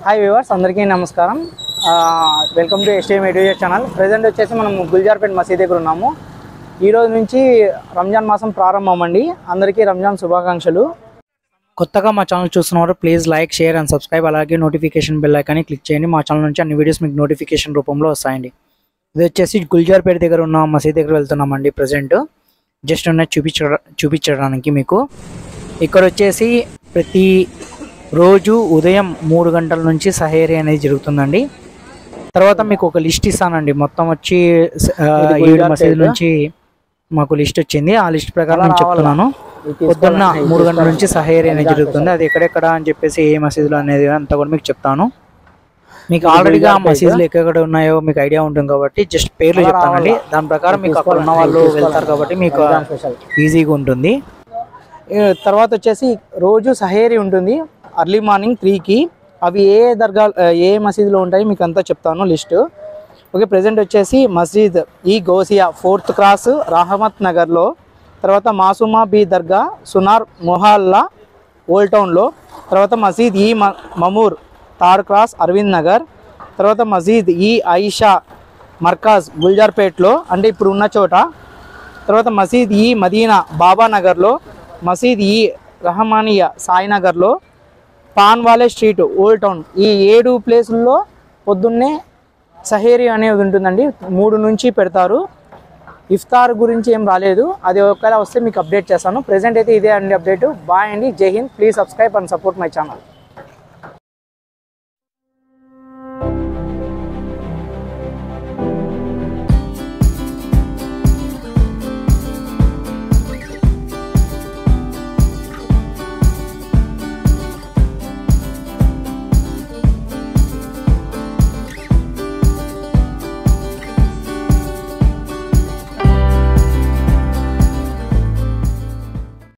hi viewers అందరికీ నమస్కారం welcome to STM education channel present వచ్చేసి మనం గుల్జార్పేట్ మసీద్ దగ్గర ఉన్నాము ఈ రోజు నుంచి రంజాన్ మాసం ప్రారంభం అండి అందరికీ రంజాన్ శుభాకాంక్షలు కొత్తగా మా ఛానల్ చూస్తున్నవారు please like share and subscribe అలాగే నోటిఫికేషన్ బెల్ ఐకాన్ని క్లిక్ చేయండి మా ఛానల్ నుంచి అన్ని వీడియోస్ మీకు నోటిఫికేషన్ రూపంలో వస్తాయండి ఇది వచ్చేసి గుల్జార్పేట దగ్గర ఉన్న మసీద్ దగ్గర వెళ్తున్నామండి ప్రజెంట్ జస్ట్ ఉన్న చూపించ చూపించడానికి మీకు ఇక్కడ వచ్చేసి ప్రతి రోజు ఉదయం మూడు గంటల నుంచి సహేరీ అనేది జరుగుతుందండి తర్వాత మీకు ఒక లిస్ట్ ఇస్తానండి మొత్తం వచ్చి ఆ, ఏడు మసీదు నుంచి మాకు లిస్ట్ వచ్చింది ఆ లిస్ట్ ప్రకారం నేను చెప్తున్నాను పొద్దున్న మూడు గంటల నుంచి సహేరీ అనేది జరుగుతుంది అది ఎక్కడెక్కడ అని చెప్పేసి ఏ మసీదులు అనేది అంతా కూడా మీకు చెప్తాను మీకు ఆల్రెడీగా ఆ మసీదులు ఎక్కడ ఉన్నాయో మీకు ఐడియా ఉంటుంది కాబట్టి జస్ట్ పేర్లు చెప్తానండి దాని ప్రకారం మీకు అక్కడ ఉన్న వాళ్ళు వెళ్తారు కాబట్టి మీకు ఈజీగా ఉంటుంది ఏ, తర్వాత వచ్చేసి రోజు సహేరీ ఉంటుంది అర్లీ మార్నింగ్ త్రీకి అవి ఏ దర్గా ఏ మసీదులో ఉంటాయి మీకు అంతా చెప్తాను లిస్ట్ ఓకే ప్రజెంట్ వచ్చేసి మస్జిద్ ఈ గోసియా ఫోర్త్ క్రాస్ రాహమత్ నగర్లో తర్వాత మాసుమా బి దర్గా సునార్ మొహల్లా ఓల్డ్ టౌన్లో తర్వాత మసీద్ ఈ మ- మమూర్ థర్డ్ క్రాస్ అరవింద్ నగర్ తర్వాత మసీద్ ఈ ఐషా మర్కాజ్ గుల్జార్పేట్లో అంటే ఇప్పుడు ఉన్న చోట తర్వాత మసీద్ ఈ మదీనా బాబా నగర్లో మసీద్ ఈ రహమానియా సాయినగర్లో పాన్వాలే స్ట్రీట్ ఓల్డ్ టౌన్ ఈ ఏడు ప్లేసుల్లో పొద్దున్నే సహేరి అనేది ఉంటుందండి మూడు నుంచి పెడతారు ఇఫ్తార్ గురించి ఏం రాలేదు అది ఒకవేళ వస్తే మీకు అప్డేట్ చేస్తాను ప్రెసెంట్ అయితే ఇదే అండి అప్డేట్ బాయ్ అండి Jai Hind please subscribe and support my channel